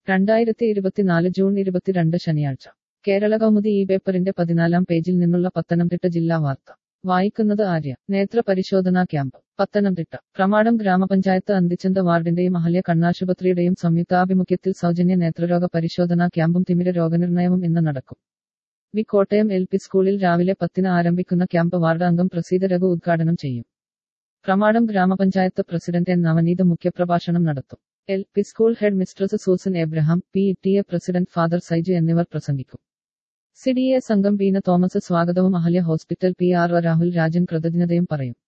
രണ്ടായിരത്തി ഇരുപത്തിനാല് ജൂൺ ഇരുപത്തിരണ്ട് ശനിയാഴ്ച കേരള കൗമുദി ഈ പേപ്പറിന്റെ പതിനാലാം പേജിൽ നിന്നുള്ള പത്തനംതിട്ട ജില്ലാ വാർത്ത വായിക്കുന്നത് ആര്യ നേത്ര പരിശോധനാ ക്യാമ്പ് പത്തനംതിട്ട പ്രമാടം ഗ്രാമപഞ്ചായത്ത് അന്തിച്ചന്ത വാർഡിന്റെയും അഹല്യ കണ്ണാശുപത്രിയുടെയും സംയുക്താഭിമുഖ്യത്തിൽ സൗജന്യ നേത്രരോഗ പരിശോധനാ ക്യാമ്പും തിമിര രോഗനിർണയവും ഇന്ന് നടക്കും വി കോട്ടയം എൽ പി സ്കൂളിൽ രാവിലെ പത്തിന് ആരംഭിക്കുന്ന ക്യാമ്പ് വാർഡ് അംഗം പ്രസീത രഘു ഉദ്ഘാടനം ചെയ്യും പ്രമാടം ഗ്രാമപഞ്ചായത്ത് പ്രസിഡന്റ് എൻ നവനീത് മുഖ്യപ്രഭാഷണം നടത്തും L P school headmistress Susan Abraham P T A president father Saiju എന്നിവർ പ്രസംഗിക്കും സി ഡി എ സംഘം ബീന തോമസ് സ്വാഗതവും Ahalya hospital P R O Rahul Rajan കൃതജ്ഞതയും പറയും